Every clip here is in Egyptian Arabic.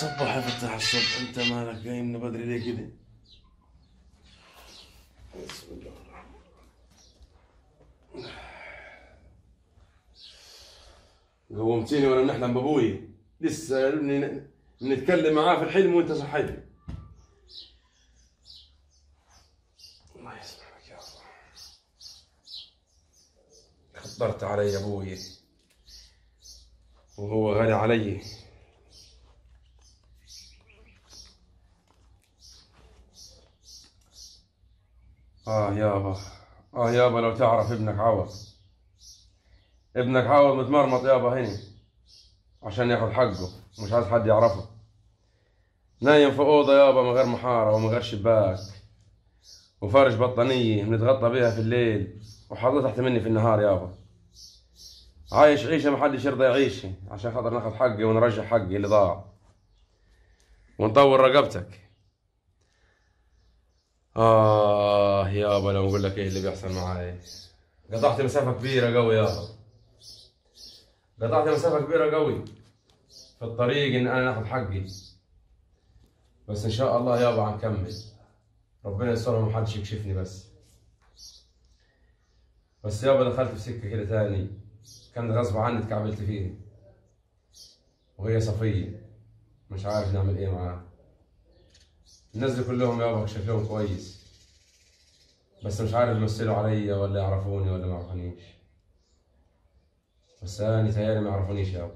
صبح يا فتح الصبح انت مالك قايمنا بدري ليه كده بسم الله قومتيني وانا بنحلم بابوي لسه ن- نتكلم معاه في الحلم وانت صحيت الله يسلمك يا الله خطرت علي ابوي وهو غالي علي آه يابا آه يابا لو تعرف ابنك عوض ابنك عوض متمرمط يابا هنا عشان ياخد حقه مش عايز حد يعرفه نايم في أوضة يابا من غير محارة ومن غير شباك وفارش بطانية بنتغطى بيها في الليل وحاطط تحت مني في النهار يابا عايش عيشة ما حدش يرضى يعيشها عشان خاطر ناخد حقي ونرجع حقي اللي ضاع ونطور رقبتك آه يابا لو أقول لك إيه اللي بيحصل معاي قطعت مسافة كبيرة قوي يابا قطعت مسافة كبيرة قوي في الطريق إن أنا ناخد حقي بس إن شاء الله يابا هنكمل ربنا يسترها ومحدش يكشفني بس بس يابا دخلت في سكة كده تاني كان غصب عني اتكعبلت فيه وهي صفية مش عارف نعمل ايه معاها الناس دي كلهم يابا شكلهم كويس بس مش عارف يمثلوا عليا ولا يعرفوني ولا ما يعرفونيش بس انا تهيألي ما يعرفونيش يابا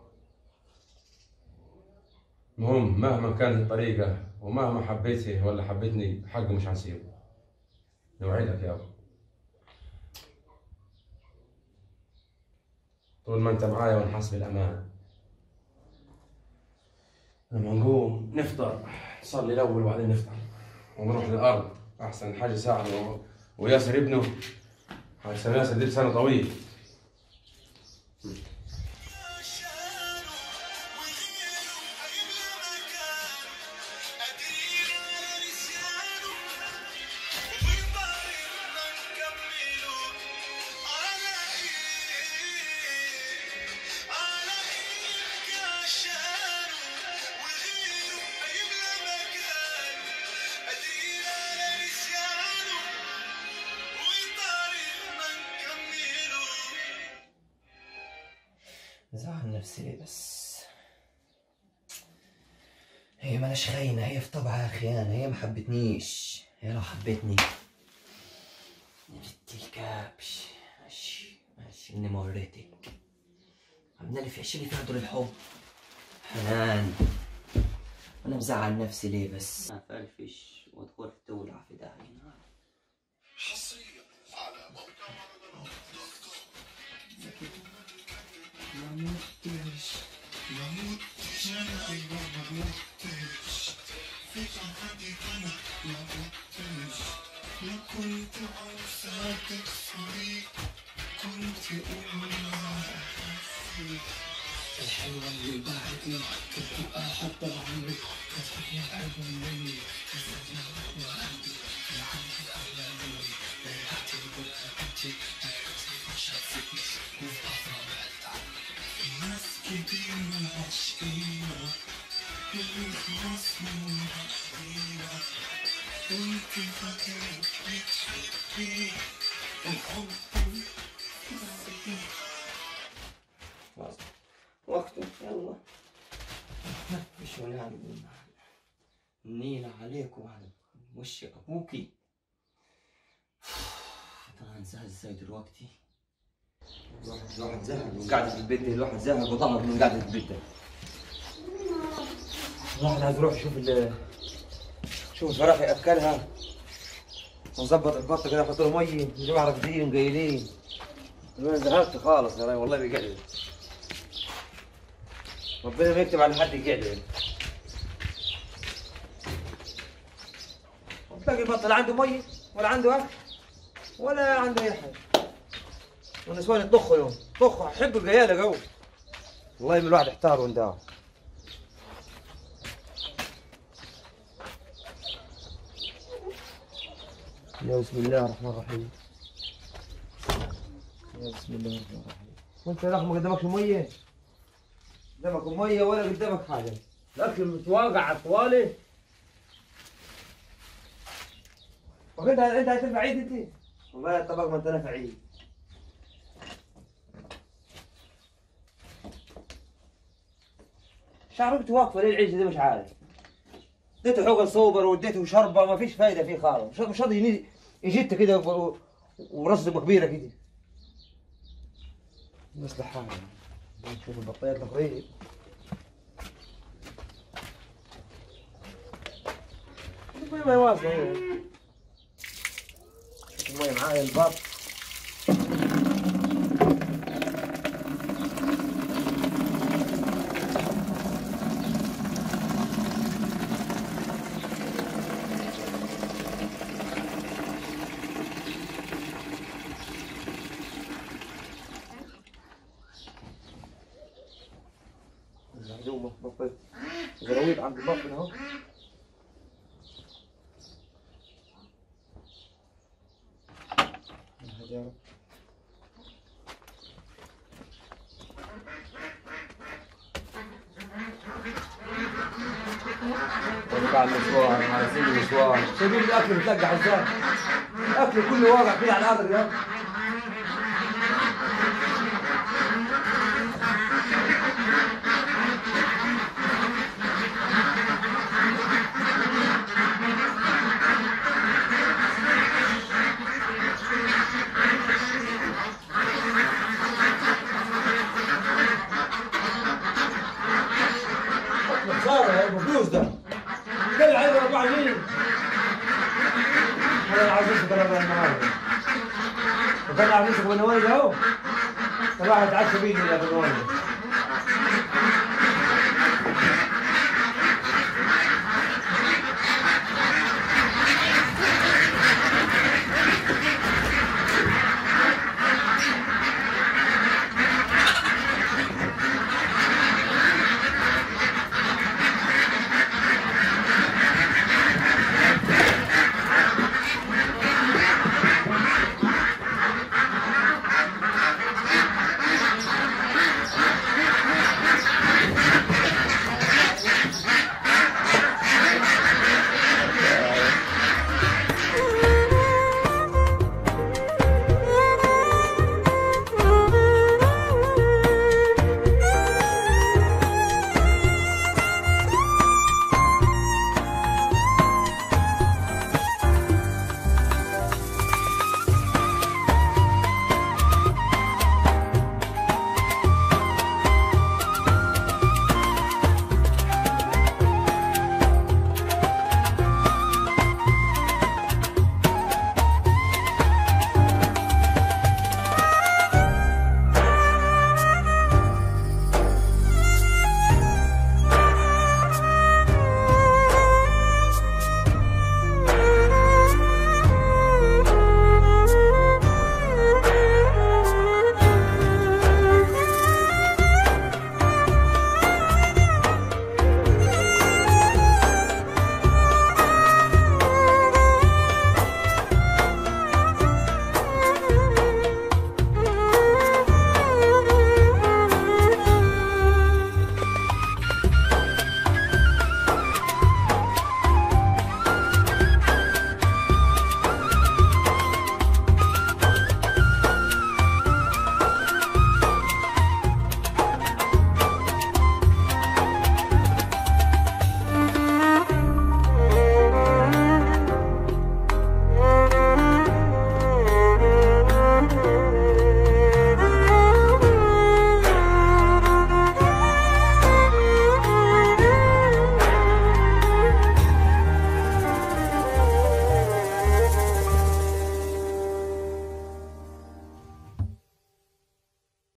المهم مهما كانت الطريقة ومهما حبيته ولا حبيتني حقه مش هنسيبه نوعدك يابا طول ما انت معايا ونحس بالامان لما نقوم نفطر نصلي الاول وبعدين نفطر ونروح للارض احسن حاجه ساعه و... وياسر ابنه عشان ياسر دي سنه طويل زعل نفسي ليه بس هي مالهاش خاينة هي في طبعها خيانة هي ما حبتنيش هي لو حبتني يا بنت الكبش ماشي ماشي اني مريتك عملنا لي في عشري فيها دور الحب حنان انا مزعل نفسي ليه بس افرفش وادخل تولع في داهية وقته يلا مش ونعمل النيلة عليك وعلى وش أبوكي طبعا زهق ازاي دلوقتي الواحد الواحد زهق من قعدة البيت دي الواحد زهق وطلب من قعدة البيت ده الواحد عايز يروح يشوف ال شوف الفراخ يأكلها ونظبط البطة كده يحط له مية الجماعة راكدين قايلين انا زهقت خالص يا راي والله بقعد ربنا ما يكتب على حد يقعد باقي البطل لا عنده مية ولا عنده أكل ولا عنده أي حاجة والنسوان يطخوا يوم طخوا حبوا القيالة قوي والله من الواحد احتار ونداو يا بسم الله الرحمن الرحيم يا بسم الله الرحمن الرحيم وانت يا اخي ما قدامكش ميه قدامك ميه ولا قدامك حاجه الاكل متواقع على الطوالي وانت انت هترفع عيد انت والله الطبق ما انت نافع عيد شعرك واقفه ليه العيش دي مش عارف اديته حقن صوبر واديته شربه ما فيش فايده فيه خالص مش مش راضي يني- يجيت كده و- و- ورصبه كبيره كده بس لحالة نشوف البطارية تقريبا المية ما واصلة هي. شوف المية معايا الباب الهدوم بطل زراويل عند البطن اهو الهجرة. طبق على المشوار على سن المشوار شايفين الاكل متلقح ازاي؟ الاكل كله واقع كده على الارض يا خسارة يا ابو فلوس ده قال عليه 4 جنيه انا عايز امسك انا بقى النهارده وكان عايز امسك بالنوالي اهو صباح اتعشى بيدي يا بالنوالي